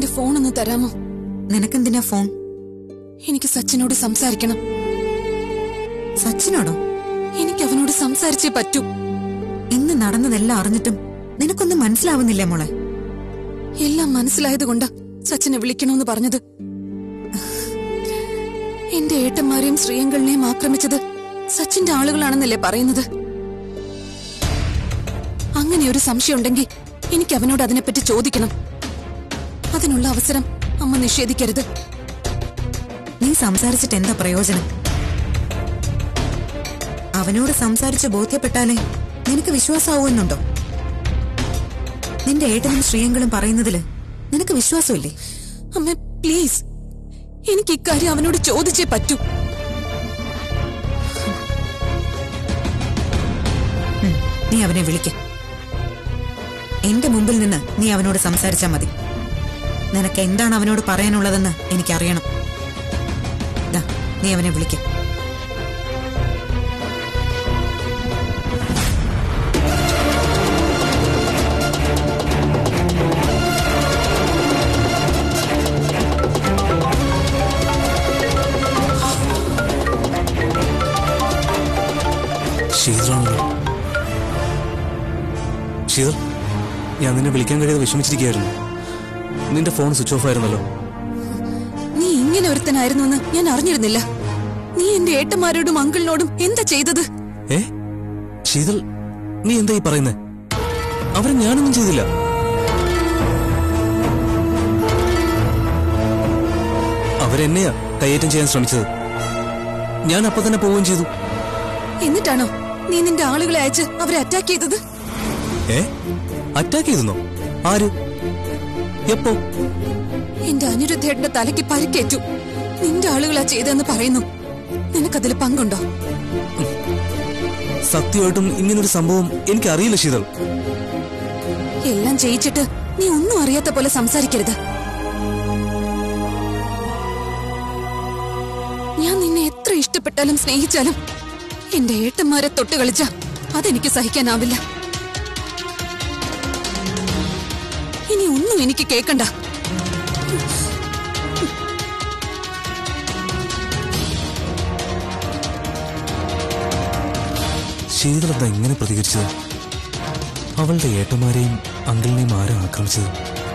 Phone ഒന്ന് തരാമോ നിനക്കെന്തിനാ phone എനിക്ക് സച്ചിനോട് സംസാരിക്കണം സച്ചിനോടോ എനിക്ക് അവനോട് സംസാരിച്ചേ പറ്റൂ ഇന്ന് നടന്നതെല്ലാം അറിഞ്ഞിട്ടും നിനക്കൊന്നും മനസ്സിലാവുന്നില്ലേ മോളെ എല്ലാം മനസ്സിലായതുകൊണ്ടാ സച്ചിനെ വിളിക്കണമെന്ന് പറഞ്ഞത് എന്റെ ഏട്ടന്മാരെയും ശ്രീയങ്കളിനെയും ആക്രമിച്ചത് സച്ചിന്റെ ആളുകളാണെന്നല്ലേ പറയുന്നത് അങ്ങനെ ഒരു സംശയം ഉണ്ടെങ്കിൽ എനിക്ക് അവനോട് അതിനെപ്പറ്റി ചോദിക്കണം അതിനുള്ള അവസരം അമ്മ നിഷേധിക്കരുത് നീ സംസാരിച്ചിട്ട് എന്താ പ്രയോജനം അവനോട് സംസാരിച്ച് ബോധ്യപ്പെട്ടാലേ നിനക്ക് വിശ്വാസമാവുന്നുണ്ടോ നിന്റെ ഏട്ടനും ശ്രീയങ്കളും പറയുന്നതില് നിനക്ക് വിശ്വാസമില്ലേ അമ്മ പ്ലീസ് എനിക്ക് ഇക്കാര്യം അവനോട് ചോദിച്ചേ പറ്റൂ ഉം, നീ അവനെ വിളിക്ക എന്റെ മുമ്പിൽ നിന്ന് നീ അവനോട് സംസാരിച്ചാ മതി നിനക്ക് എന്താണ് അവനോട് പറയാനുള്ളതെന്ന് എനിക്കറിയണം ദാ, നീ അവനെ വിളിക്ക ശീതളാണല്ലോ ശീതൾ ഞാൻ നിന്നെ വിളിക്കാൻ കഴിയാതെ വിഷമിച്ചിരിക്കുകയായിരുന്നു നിന്റെ ഫോൺ സ്വിച്ച് ഓഫ് ആയിരുന്നല്ലോ നീ ഇങ്ങനെ ഒരുത്തനായിരുന്നു എന്ന് ഞാൻ അറിഞ്ഞിരുന്നില്ല നീ എന്റെ ഏട്ടന്മാരോടും അങ്കിളിനോടും എന്താ ചെയ്തത് ഏ ശീതൾ നീ എന്താ ഈ പറയുന്നേ അവരെ ഞാനൊന്നും ചെയ്തില്ല അവരെന്നെയാ കയ്യേറ്റം ചെയ്യാൻ ശ്രമിച്ചത് ഞാൻ അപ്പൊ തന്നെ പോവുകയും ചെയ്തു എന്നിട്ടാണോ നീ നിന്റെ ആളുകളെ അയച്ച് അവരെ അറ്റാക്ക് ചെയ്തത് ഏ അറ്റാക്ക് ചെയ്തെന്നോ ആര് എപ്പോ എന്റെ അനിരുദ്ധേട്ടന്റെ തലയ്ക്ക് പരിക്കേറ്റു നിന്റെ ആളുകളാ ചെയ്തതെന്ന് പറയുന്നു നിനക്കതിൽ പങ്കുണ്ടോ സത്യമായിട്ടും ഇങ്ങനൊരു സംഭവം എനിക്കറിയില്ല ശീതൾ എല്ലാം ചെയ്യിച്ചിട്ട് നീ ഒന്നും അറിയാത്ത പോലെ സംസാരിക്കരുത് ഞാൻ നിന്നെ എത്ര ഇഷ്ടപ്പെട്ടാലും സ്നേഹിച്ചാലും എന്റെ ഏട്ടന്മാരെ തൊട്ട് കളിച്ച അതെനിക്ക് സഹിക്കാനാവില്ല ഇനി ഒന്നും എനിക്ക് കേക്കണ്ട ശീതൾ എന്താ ഇങ്ങനെ പ്രതികരിച്ചത് അവളുടെ ഏട്ടന്മാരെയും അങ്കിളിനെയും ആരാ ആക്രമിച്ചത്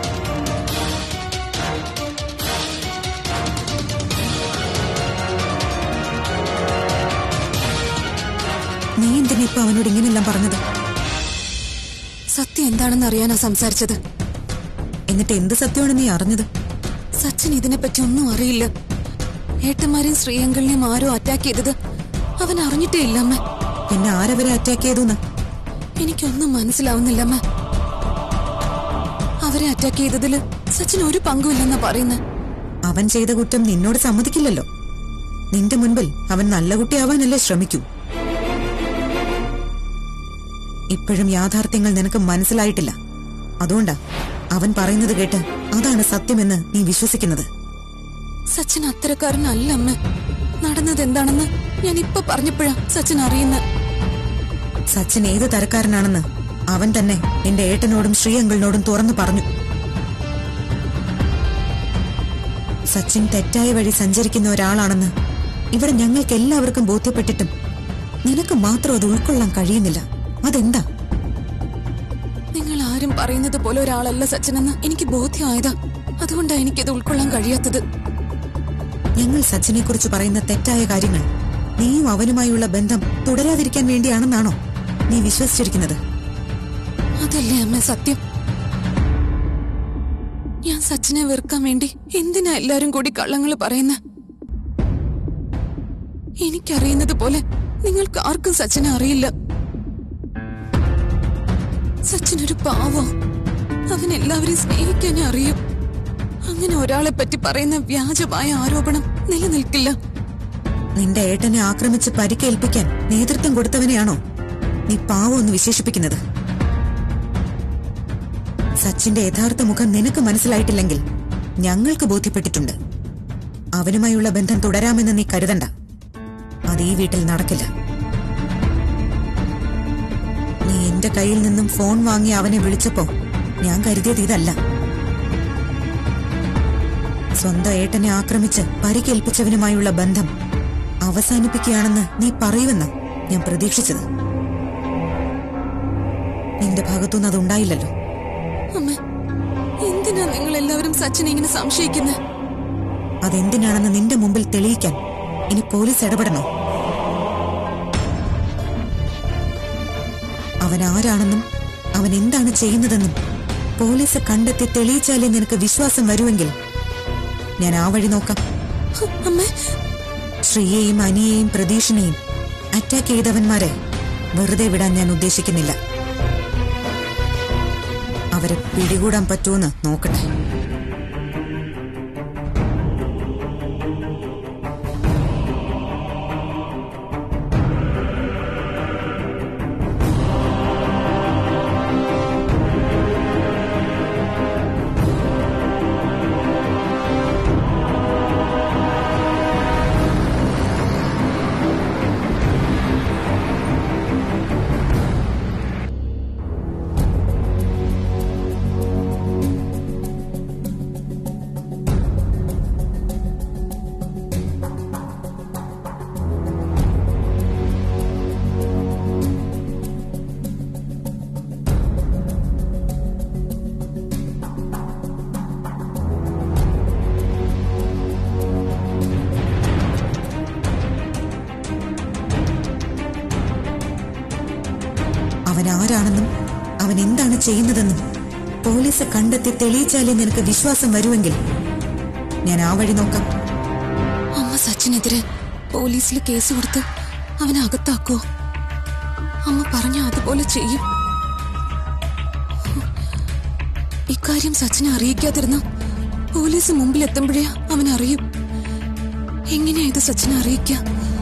നീ എന്തിനാ ഇപ്പൊ അവനോട് ഇങ്ങനെയെല്ലാം പറഞ്ഞത് സത്യം എന്താണെന്ന് അറിയാനാ സംസാരിച്ചത് എന്നിട്ട് എന്ത് സത്യമാണ് നീ അറിഞ്ഞത് സച്ചിൻ ഇതിനെപ്പറ്റി ഒന്നും അറിയില്ല ഏട്ടന്മാരെയും ശ്രീയങ്കളിനെയും ആരോ അറ്റാക്ക് ചെയ്തത് അവൻ അറിഞ്ഞിട്ടേ ഇല്ല അമ്മ പിന്നെ ആരവരെ അറ്റാക്ക് ചെയ്തു എനിക്കൊന്നും മനസ്സിലാവുന്നില്ല അമ്മ അവരെ അറ്റാക്ക് ചെയ്തതില് സച്ചിൻ ഒരു പങ്കുമില്ലെന്നാ പറയുന്നത് അവൻ ചെയ്ത കുറ്റം നിന്നോട് സമ്മതിക്കില്ലല്ലോ നിന്റെ മുൻപിൽ അവൻ നല്ല കുട്ടിയാവാനല്ലേ ശ്രമിക്കൂ ഇപ്പോഴും യാഥാർത്ഥ്യങ്ങൾ നിനക്ക് മനസ്സിലായിട്ടില്ല അതുകൊണ്ടാ അവൻ പറയുന്നത് കേട്ട് അതാണ് സത്യമെന്ന് നീ വിശ്വസിക്കുന്നത് സച്ചിൻ അത്തരക്കാരനല്ല അമ്മ നടന്നത് എന്താണെന്ന് ഞാൻ ഇപ്പൊ പറഞ്ഞപ്പോഴാ സച്ചിൻ അറിയുന്ന സച്ചിൻ ഏത് തരക്കാരനാണെന്ന് അവൻ തന്നെ നിന്റെ ഏട്ടനോടും ശ്രീയങ്കളിനോടും തുറന്നു പറഞ്ഞു സച്ചിൻ തെറ്റായ വഴി സഞ്ചരിക്കുന്ന ഒരാളാണെന്ന് ഇവിടെ ഞങ്ങൾക്ക് എല്ലാവർക്കും ബോധ്യപ്പെട്ടിട്ടും നിനക്ക് മാത്രം അത് ഉൾക്കൊള്ളാൻ കഴിയുന്നില്ല അതെന്താ നിങ്ങൾ ആരും പറയുന്നത് പോലെ ഒരാളല്ല സച്ചിനെന്ന് എനിക്ക് ബോധ്യമായതാ അതുകൊണ്ടാ എനിക്കത് ഉൾക്കൊള്ളാൻ കഴിയാത്തത് ഞങ്ങൾ സച്ചിനെ കുറിച്ച് പറയുന്ന തെറ്റായ കാര്യങ്ങൾ നീയും അവനുമായുള്ള ബന്ധം തുടരാതിരിക്കാൻ വേണ്ടിയാണെന്നാണോ നീ വിശ്വസിച്ചിരിക്കുന്നത് അതല്ലേ അമ്മ സത്യം ഞാൻ സച്ചിനെ വെറുക്കാൻ വേണ്ടി എന്തിനാ എല്ലാരും കൂടി കള്ളങ്ങൾ പറയുന്ന എനിക്കറിയുന്നത് പോലെ നിങ്ങൾക്ക് ആർക്കും സച്ചിനെ അറിയില്ല സച്ചിൻ ഒരു പാവോ അവൻ എല്ലാവരെയും സ്നേഹിക്കാനേ അറിയും അങ്ങനെ ഒരാളെ പറ്റി പറയുന്ന വ്യാജമായ ആരോപണം നിലനിൽക്കില്ല നിന്റെ ഏട്ടനെ ആക്രമിച്ച് പരിക്കേൽപ്പിക്കാൻ നേതൃത്വം കൊടുത്തവനെയാണോ നീ പാവം എന്ന് വിശേഷിപ്പിക്കുന്നത് സച്ചിന്റെ യഥാർത്ഥ മുഖം നിനക്ക് മനസ്സിലായിട്ടില്ലെങ്കിൽ ഞങ്ങൾക്ക് ബോധ്യപ്പെട്ടിട്ടുണ്ട് അവനുമായുള്ള ബന്ധം തുടരാമെന്ന് നീ കരുതണ്ട അത് ഈ വീട്ടിൽ നടക്കില്ല നീ എന്റെ കയ്യിൽ നിന്നും ഫോൺ വാങ്ങി അവനെ വിളിച്ചപ്പോ ഞാൻ കരുതിയത് ഇതല്ല സ്വന്തം ഏട്ടനെ ആക്രമിച്ച് പരിക്കേൽപ്പിച്ചവനുമായുള്ള ബന്ധം അവസാനിപ്പിക്കുകയാണെന്ന് നീ പറയുമെന്ന് ഞാൻ പ്രതീക്ഷിച്ചത് നിന്റെ ഭാഗത്തുനിന്ന് അതുണ്ടായില്ലല്ലോ അമ്മ എന്തിനാ നിങ്ങൾ എല്ലാവരും സച്ചിനെ ഇങ്ങനെ സംശയിക്കുന്നത് അതെന്തിനാണെന്ന് നിന്റെ മുമ്പിൽ തെളിയിക്കാൻ ഇനി പോലീസ് ഇടപെടണോ അവൻ ആരാണെന്നും അവൻ എന്താണ് ചെയ്യുന്നതെന്നും പോലീസ് കണ്ടെത്തി തെളിയിച്ചാലേ നിനക്ക് വിശ്വാസം വരുമെങ്കിൽ ഞാൻ ആ വഴി നോക്കാം അമ്മ ശ്രീയെയും അനിയെയും പ്രതീഷിനെയും അറ്റാക്ക് ചെയ്തവന്മാരെ വെറുതെ വിടാൻ ഞാൻ ഉദ്ദേശിക്കുന്നില്ല അവരെ പിടികൂടാൻ പറ്റുമെന്ന് നോക്കട്ടെ അവൻ ആരാണെന്നും അവൻ എന്താണ് ചെയ്യുന്നതെന്നും പോലീസ് കണ്ടെത്തി തെളിയിച്ചാലേ നിനക്ക് വിശ്വാസം വരുമെങ്കിൽ ഞാൻ ആ വഴി നോക്കാം അമ്മ സച്ചിനെതിരെ പോലീസിൽ കേസ് കൊടുത്ത് അവനെ അകത്താക്കോ അമ്മ പറഞ്ഞ അതുപോലെ ചെയ്യും ഇക്കാര്യം സച്ചിനെ അറിയിക്കാതിരുന്ന പോലീസ് മുമ്പിൽ എത്തുമ്പോഴേ അവൻ അറിയും എങ്ങനെയാ ഇത് സച്ചിനെ അറിയിക്കുക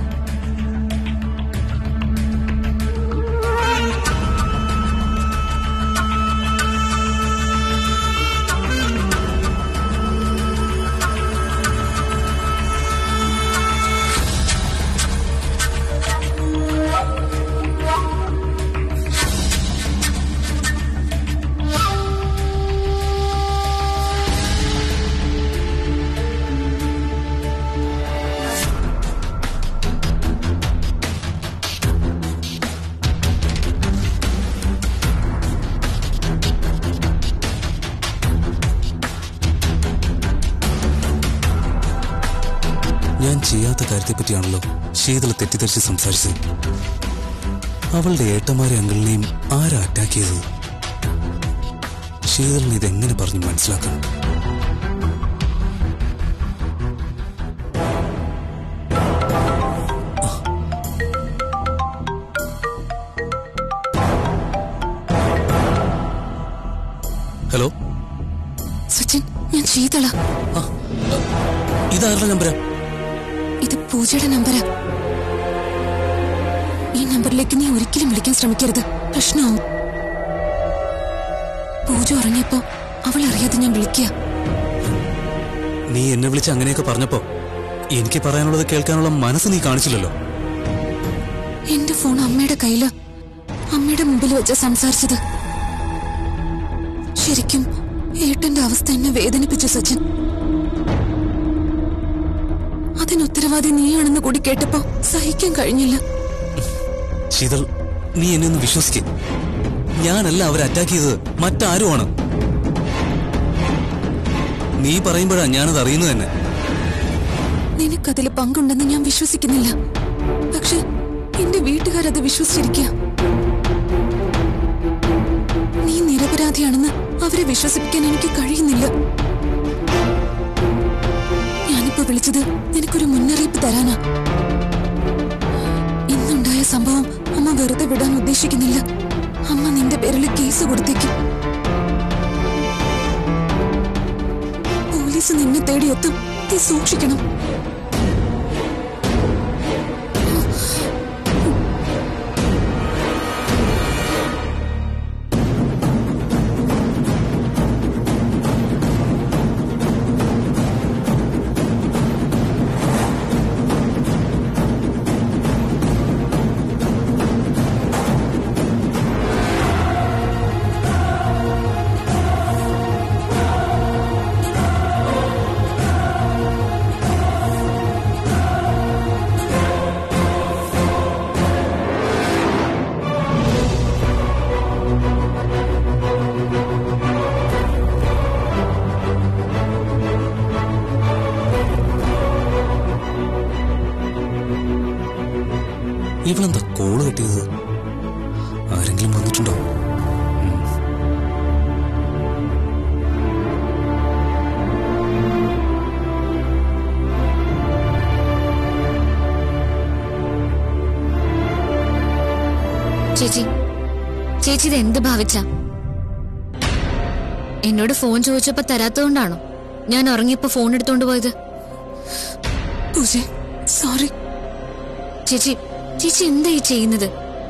ഞാൻ ചെയ്യാത്ത കാര്യത്തെപ്പറ്റിയാണല്ലോ ശീതള തെറ്റിദ്ധരിച്ച് സംസാരിച്ചത് അവളുടെ ഏട്ടന്മാരെ അങ്കിളിനെയും ആരാ അറ്റാക്ക് ചെയ്തത് ശീതളിന് ഇതെങ്ങനെ പറഞ്ഞ് മനസ്സിലാക്കാം ഹലോ സച്ചിൻ ഞാൻ ശീതള ആ ഇതാരുടെ നമ്പരാ ഇത് പൂജയുടെ നമ്പരാ ഈ നമ്പറിലേക്ക് നീ ഒരിക്കലും വിളിക്കാൻ ശ്രമിക്കരുത് പ്രശ്നമാവും പൂജ ഉറങ്ങിയപ്പോ അവൾ അറിയാതെ ഞാൻ വിളിക്കുക നീ എന്നെ വിളിച്ച് അങ്ങനെയൊക്കെ പറഞ്ഞപ്പോ എനിക്ക് പറയാനുള്ളത് കേൾക്കാനുള്ള മനസ്സ് നീ കാണിച്ചില്ലല്ലോ എന്റെ ഫോൺ അമ്മയുടെ കയ്യില് അമ്മയുടെ മുമ്പിൽ വെച്ച സംസാരിച്ചത് ശരിക്കും ഏട്ടന്റെ അവസ്ഥ എന്നെ വേദനിപ്പിച്ചു സച്ചിൻ അതിന് ഉത്തരവാദി നീയാണെന്ന് കൂടി കേട്ടപ്പോ സഹിക്കാൻ കഴിഞ്ഞില്ല ശീതൾ നീ എന്നെ ഒന്ന് വിശ്വസിക്ക് ഞാനല്ല അവരെ അറ്റാക്ക് ചെയ്തത് മറ്റാരുമാണ് നീ പറയുമ്പോഴാ ഞാനത് അറിയുന്നത് തന്നെ നിനക്കതിൽ പങ്കുണ്ടെന്ന് ഞാൻ വിശ്വസിക്കുന്നില്ല പക്ഷെ എന്റെ വീട്ടുകാരത് വിശ്വസിച്ചിരിക്കുക നീ നിരപരാധിയാണെന്ന് അവരെ വിശ്വസിപ്പിക്കാൻ എനിക്ക് കഴിയുന്നില്ല ഞാനിപ്പോ വിളിച്ചത് നിനക്കൊരു മുന്നറിയിപ്പ് തരാനാ ഇന്നുണ്ടായ സംഭവം അമ്മ വെറുതെ വിടാൻ ഉദ്ദേശിക്കുന്നില്ല അമ്മ നിന്റെ പേരിൽ കേസ് കൊടുത്തേക്കും പോലീസ് നിന്നെ തേടിയെത്തും നീ സൂക്ഷിക്കണം ഇവളെന്താ കോള് കെട്ടിയത് ആരെങ്കിലും വന്നിട്ടുണ്ടോ ഉം. ചേച്ചി ചേച്ചി ഇത് എന്ത് ഭാവിച്ച എന്നോട് ഫോൺ ചോദിച്ചപ്പോ തരാത്തതുകൊണ്ടാണോ ഞാൻ ഉറങ്ങിയപ്പോ ഫോൺ എടുത്തോണ്ട് പോയത് പൂജെ സോറി ചേച്ചി ചേച്ചി എന്താ ഈ ചെയ്യുന്നത്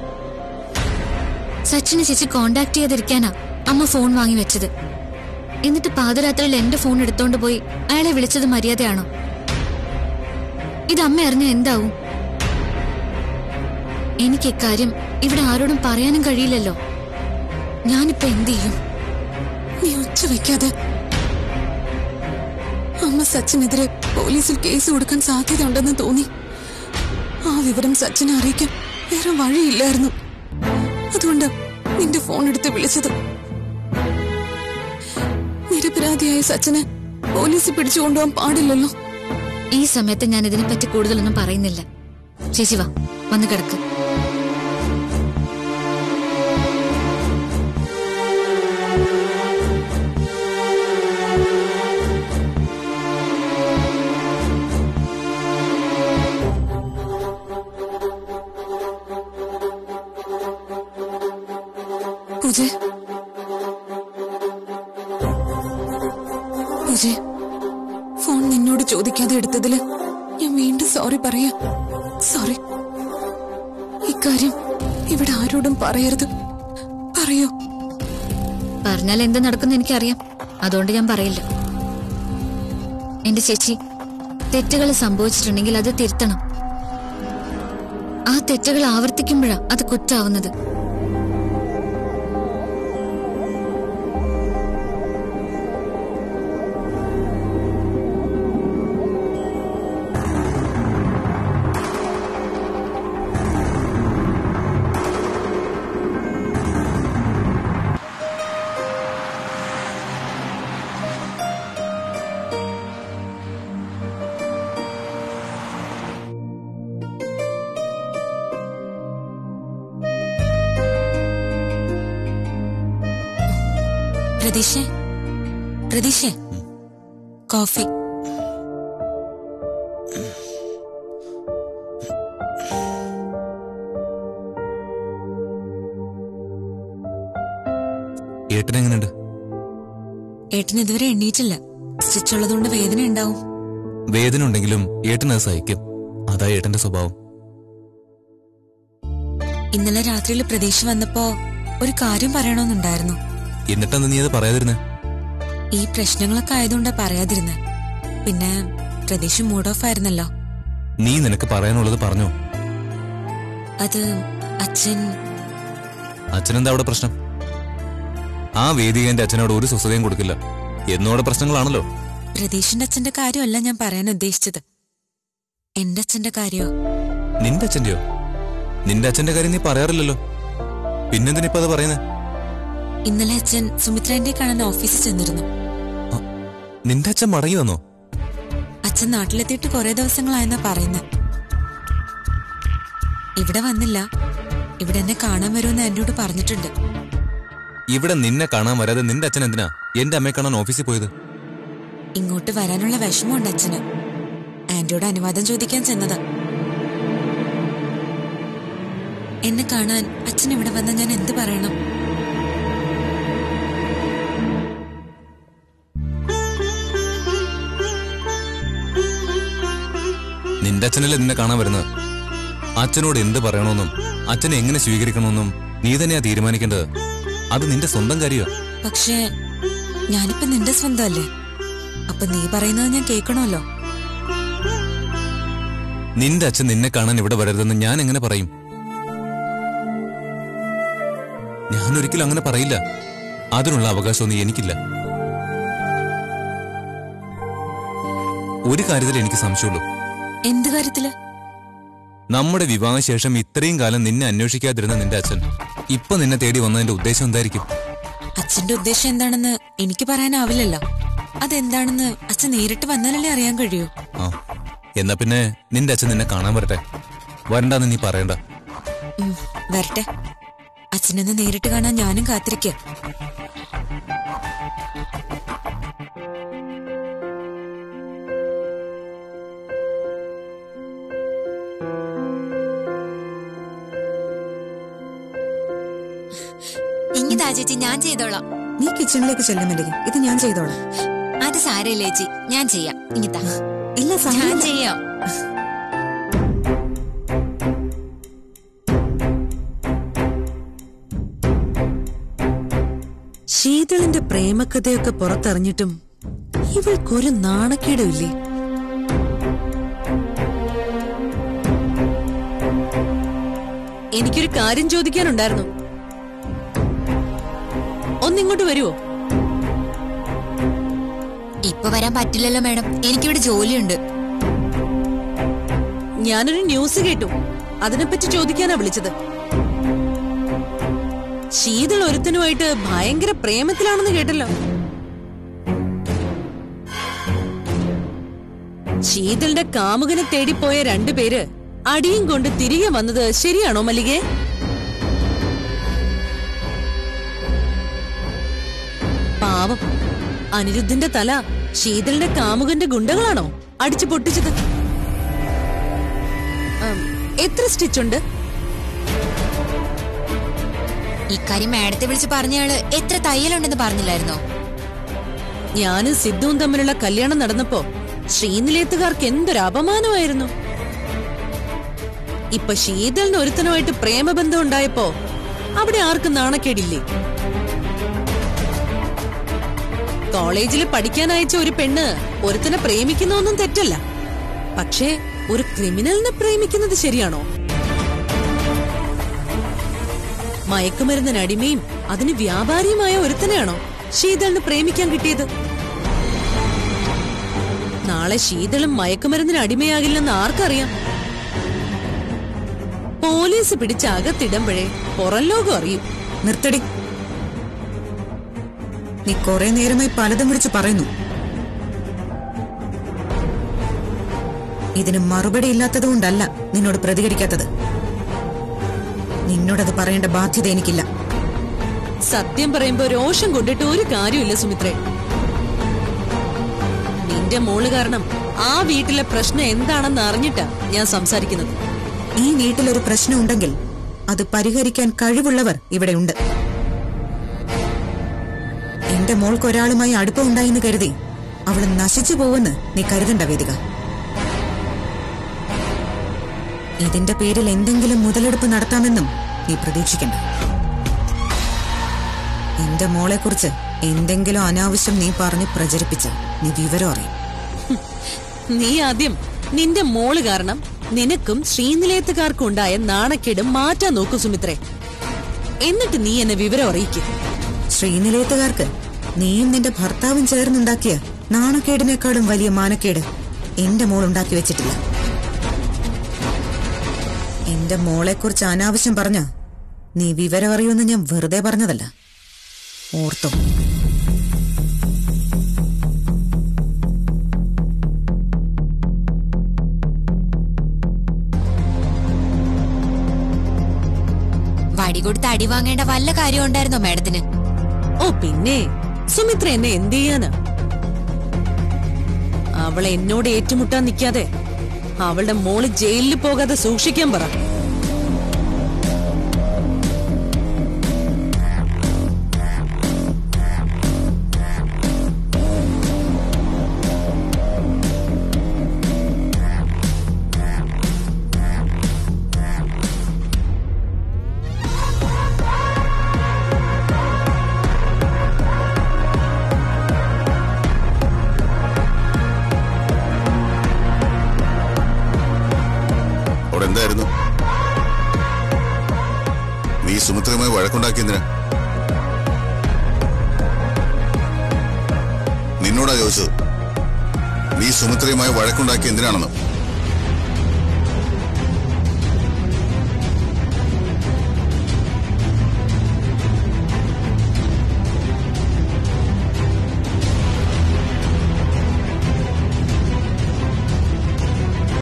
സച്ചിനെ ചേച്ചി കോണ്ടാക്ട് ചെയ്തിരിക്കാനാ അമ്മ ഫോൺ വാങ്ങി വെച്ചത് എന്നിട്ട് പാതിരാത്രിയിൽ എന്റെ ഫോൺ എടുത്തോണ്ട് പോയി അയാളെ വിളിച്ചത് മര്യാദയാണോ ഇത് അമ്മ അറിഞ്ഞ എന്താവും എനിക്ക് ഇക്കാര്യം ഇവിടെ ആരോടും പറയാനും കഴിയില്ലല്ലോ ഞാനിപ്പോ എന്ത് ചെയ്യും നീ ഉച്ച വയ്ക്കാതെ അമ്മ സച്ചിനെതിരെ പോലീസിൽ കേസ് കൊടുക്കാൻ സാധ്യതയുണ്ടെന്ന് തോന്നി ആ വിവരം സച്ചിനെ അറിയിക്കാൻ വേറെ വഴിയില്ലായിരുന്നു അതുകൊണ്ട് നിന്റെ ഫോൺ എടുത്ത് വിളിച്ചത് നിരപരാധിയായ സച്ചിനെ പോലീസിൽ പിടിച്ചു കൊണ്ടുപോകാൻ പാടില്ലല്ലോ ഈ സമയത്ത് ഞാൻ ഇതിനെപ്പറ്റി കൂടുതലൊന്നും പറയുന്നില്ല ചേച്ചി വാ വന്ന് കിടക്ക് പൂജെ പൂജെ ഫോൺ നിന്നോട് ചോദിക്കാതെ എടുത്തതില് ഞാൻ വീണ്ടും സോറി പറയാ സോറി ഇക്കാര്യം ഇവിടെ ആരോടും പറയരുത് പറയൂ പറഞ്ഞാൽ എന്ത് നടക്കുന്ന എനിക്കറിയാം അതുകൊണ്ട് ഞാൻ പറയില്ല എന്റെ ചേച്ചി തെറ്റുകൾ സംഭവിച്ചിട്ടുണ്ടെങ്കിൽ അത് തിരുത്തണം ആ തെറ്റുകൾ ആവർത്തിക്കുമ്പോഴാ അത് കുറ്റാവുന്നത് പ്രതീക്ഷ പ്രതീക്ഷ കോഫി ഏട്ടൻ എങ്ങനെയുണ്ട് ഏട്ടൻ ഇതുവരെ എണ്ണീറ്റില്ല സ്റ്റിച്ച് ഉള്ളതുകൊണ്ട് വേദന ഉണ്ടാവും വേദന ഉണ്ടെങ്കിലും ഏട്ടൻ അത് സഹിക്കും അതാ ഏട്ടന്റെ സ്വഭാവം ഇന്നലെ രാത്രിയിൽ പ്രതീക്ഷ വന്നപ്പോ ഒരു കാര്യം പറയണമെന്നുണ്ടായിരുന്നു എന്നിട്ടെന്താ നീ അത് പറയാതിരുന്നേ ഈ പ്രശ്നങ്ങളൊക്കെ ആയതുകൊണ്ടാ പറയാതിരുന്നെ പിന്നെ പ്രതീക്ഷ മൂഡ് ഓഫ് ആയിരുന്നല്ലോ നീ നിനക്ക് പറയാനുള്ളത് പറഞ്ഞോ അത് അച്ഛൻ അച്ഛനെന്താ അവിടെ പ്രശ്നം ആ വേദിക എന്റെ അച്ഛനോട് ഒരു സ്വസ്ഥതയും കൊടുക്കില്ല എന്നോടെ പ്രശ്നങ്ങളാണല്ലോ പ്രതീഷിന്റെ അച്ഛന്റെ കാര്യമല്ല ഞാൻ പറയാൻ ഉദ്ദേശിച്ചത് എന്റെ അച്ഛന്റെ കാര്യോ നിന്റെ അച്ഛന്റെയോ നിന്റെ അച്ഛന്റെ കാര്യം നീ പറയാറില്ലല്ലോ പിന്നെന്തിനിപ്പോ അത് പറയുന്നേ ഇന്നലെ അച്ഛൻ സുമിത്രേന്റെ കാണാൻ ഓഫീസിൽ ചെന്നിരുന്നു ആ, നിന്റെ അച്ഛൻ മടങ്ങി വന്നോ അച്ഛൻ നാട്ടിലെത്തിയിട്ട് കുറെ ദിവസങ്ങളായെന്നാ പറയുന്നത് ഇവിടെ വന്നില്ല ഇവിടെ എന്നെ കാണാൻ വരുമെന്ന് എന്നോട് പറഞ്ഞിട്ടുണ്ട് ഇവിടെ നിന്നെ കാണാൻ വരാതെ നിന്റെ അച്ഛൻ എന്തിനാ എന്റെ അമ്മയെ കാണാൻ ഓഫീസിൽ പോയത് ഇങ്ങോട്ട് വരാനുള്ള വിഷമമുണ്ട് അച്ഛന് ആന്റിയോട് അനുവാദം ചോദിക്കാൻ ചെന്നതാ എന്നെ കാണാൻ അച്ഛൻ ഇവിടെ വന്ന ഞാൻ എന്ത് പറയണം നിന്റെ അച്ഛനല്ലേ നിന്നെ കാണാൻ വരുന്നത് അച്ഛനോട് എന്ത് പറയണമെന്നും അച്ഛനെ എങ്ങനെ സ്വീകരിക്കണമെന്നും നീ തന്നെയാ തീരുമാനിക്കേണ്ടത് അത് നിന്റെ സ്വന്തം കാര്യമാ പക്ഷേ ഞാനിപ്പോ നിന്റെ സ്വന്തമല്ലേ അപ്പൊ നീ പറയുന്നത് ഞാൻ കേൾക്കണമല്ലോ നിന്റെ അച്ഛൻ നിന്നെ കാണാൻ ഇവിടെ വരരുതെന്ന് ഞാൻ എങ്ങനെ പറയും ഞാൻ ഒരിക്കലും അങ്ങനെ പറയില്ല അതിനുള്ള അവകാശമൊന്നും എനിക്കില്ല ഒരു കാര്യത്തിൽ എനിക്ക് സംശയമുള്ളൂ എന്ത് കാര്യത്തില് നമ്മുടെ വിവാഹശേഷം ഇത്രയും കാലം നിന്നെ അന്വേഷിക്കാതിരുന്ന നിന്റെ അച്ഛൻ ഇപ്പൊ നിന്നെ തേടി വന്നതിന്റെ ഉദ്ദേശം എന്തായിരിക്കും അച്ഛന്റെ ഉദ്ദേശം എന്താണെന്ന് എനിക്ക് പറയാനാവില്ലല്ലോ അതെന്താണെന്ന് അച്ഛൻ നേരിട്ട് വന്നാലല്ലേ അറിയാൻ കഴിയൂ ആ എന്നാ പിന്നെ നിന്റെ അച്ഛൻ നിന്നെ കാണാൻ വരട്ടെ വരണ്ടെന്ന് നീ പറയണ്ട ഉം, വരട്ടെ അച്ഛനെന്ന് നേരിട്ട് കാണാൻ ഞാനും കാത്തിരിക്കുക ഇങ്ങിതാ ചേച്ചി ഞാൻ ചെയ്തോളാം നീ കിച്ചണിലേക്ക് ചെല്ലുമില്ലേ ഇത് ഞാൻ ചെയ്തോളാം അത് സാരമില്ല ചേച്ചി ഞാൻ ചെയ്യാം ഇങ്ങിതാ ഇല്ല ഞാൻ സാരമില്ല. ചെയ്യാം ശീതളിന്റെ പ്രേമകഥയൊക്കെ പുറത്തറിഞ്ഞിട്ടും ഇവൾക്കൊരു നാണക്കേടുമില്ലേ എനിക്കൊരു കാര്യം ചോദിക്കാനുണ്ടായിരുന്നു ഒന്നിങ്ങോട്ട് വരുവോ ഇപ്പൊ വരാൻ പറ്റില്ലല്ലോ മാഡം എനിക്കിവിടെ ജോലിയുണ്ട് ഞാനൊരു ന്യൂസ് കേട്ടു അതിനെപ്പറ്റി ചോദിക്കാനാ വിളിച്ചത് ശീതൾ ഒരുത്തനുമായിട്ട് ഭയങ്കര പ്രേമത്തിലാണെന്ന് കേട്ടല്ലോ ശീതളിന്റെ കാമുകനെ തേടിപ്പോയ രണ്ടുപേര് അടിയും കൊണ്ട് തിരികെ വന്നത് ശരിയാണോ മല്ലികേ പാവം അനിരുദ്ധിന്റെ തല ശീതളിന്റെ കാമുകന്റെ ഗുണ്ടകളാണോ അടിച്ചു പൊട്ടിച്ചത് ഉം, എത്ര സ്റ്റിച്ചുണ്ട് ഇക്കാര്യം മാഡത്തെ വിളിച്ച് പറഞ്ഞയാള് എത്ര തയ്യലുണ്ടെന്ന് പറഞ്ഞില്ലായിരുന്നോ ഞാനും സിദ്ധുവും തമ്മിലുള്ള കല്യാണം നടന്നപ്പോ ശ്രീനിലേത്തുകാർക്ക് എന്തൊരു അപമാനമായിരുന്നു ഇപ്പൊ ശീതളിന് ഒരുത്തനുമായിട്ട് പ്രേമബന്ധം ഉണ്ടായപ്പോ അവിടെ ആർക്കും നാണക്കേടില്ലേ കോളേജിൽ പഠിക്കാൻ അയച്ച ഒരു പെണ്ണ് ഒരുത്തനെ പ്രേമിക്കുന്നൊന്നും തെറ്റല്ല പക്ഷേ ഒരു ക്രിമിനലിനെ പ്രേമിക്കുന്നത് ശരിയാണോ മയക്കുമരുന്നിന് അടിമയും അതിന് വ്യാപാരിയുമായ ഒരുത്തനെയാണോ ശീതളിന് പ്രേമിക്കാൻ കിട്ടിയത് നാളെ ശീതളും മയക്കുമരുന്നിന് അടിമയാകില്ലെന്ന് ആർക്കറിയാം പോലീസ് പിടിച്ച് അകത്തിടുമ്പോഴേ പുറം ലോകം അറിയും നിർത്തടി നീ കുറെ നേരമായി പലതും വിളിച്ച് പറയുന്നു ഇതിന് മറുപടി ഇല്ലാത്തതുകൊണ്ടല്ല നിന്നോട് പ്രതികരിക്കാത്തത് നിന്നോടത് പറയേണ്ട ബാധ്യത എനിക്കില്ല സത്യം പറയുമ്പോ രോഷം കൊണ്ടിട്ട് ഒരു കാര്യമില്ല സുമിത്രേ നിന്റെ മോള് കാരണം ആ വീട്ടിലെ പ്രശ്നം എന്താണെന്ന് അറിഞ്ഞിട്ടാ ഞാൻ സംസാരിക്കുന്നത് ഈ വീട്ടിലൊരു പ്രശ്നമുണ്ടെങ്കിൽ അത് പരിഹരിക്കാൻ കഴിവുള്ളവർ ഇവിടെയുണ്ട് എന്റെ മോൾക്ക് ഒരാളുമായി അടുപ്പമുണ്ടായെന്ന് കരുതി അവൾ നശിച്ചു പോവെന്ന് നീ കരുതണ്ട വേദിക ഇതിന്റെ പേരിൽ എന്തെങ്കിലും മുതലെടുപ്പ് നടത്താമെന്നും നീ പ്രതീക്ഷിക്കണ്ട എന്റെ മോളെക്കുറിച്ച് എന്തെങ്കിലും അനാവശ്യം നീ പറഞ്ഞ് പ്രചരിപ്പിച്ച നീ വിവരം അറിയും നീ ആദ്യം നിന്റെ മോള് കാരണം നിനക്കും ശ്രീനിലയത്തുകാർക്കും ഉണ്ടായ നാണക്കേട് മാറ്റാൻ നോക്കൂ സുമിത്രേ എന്നിട്ട് നീ എന്നെ വിവരം അറിയിക്കും ശ്രീനിലയത്തുകാർക്ക് നീയും നിന്റെ ഭർത്താവും ചേർന്നുണ്ടാക്കിയ നാണക്കേടിനേക്കാളും വലിയ മാനക്കേട് എന്റെ മോൾ ഉണ്ടാക്കി വെച്ചിട്ടില്ല എന്റെ മോളെക്കുറിച്ച് അനാവശ്യം പറഞ്ഞ നീ വിവരം അറിയുമെന്ന് ഞാൻ വെറുതെ പറഞ്ഞതല്ല ഓർത്തോ വടി കൊടുത്ത് അടി വാങ്ങേണ്ട വല്ല കാര്യം ഉണ്ടായിരുന്നോ മാഡത്തിന് ഓ പിന്നെ സുമിത്ര എന്നെ എന്ത് ചെയ്യാനാ അവളെ എന്നോട് ഏറ്റുമുട്ടാൻ നിൽക്കാതെ അവളുടെ മോള് ജയിലിൽ പോകാതെ സൂക്ഷിക്കാൻ പറ അവിടെ എന്തായിരുന്നു നീ സുമിത്രയുമായി വഴക്കുണ്ടാക്കിയതിന് നിന്നോടാ ചോദിച്ചത് നീ സുമിത്രയുമായി വഴക്കുണ്ടാക്കിയ എന്തിനാണെന്ന്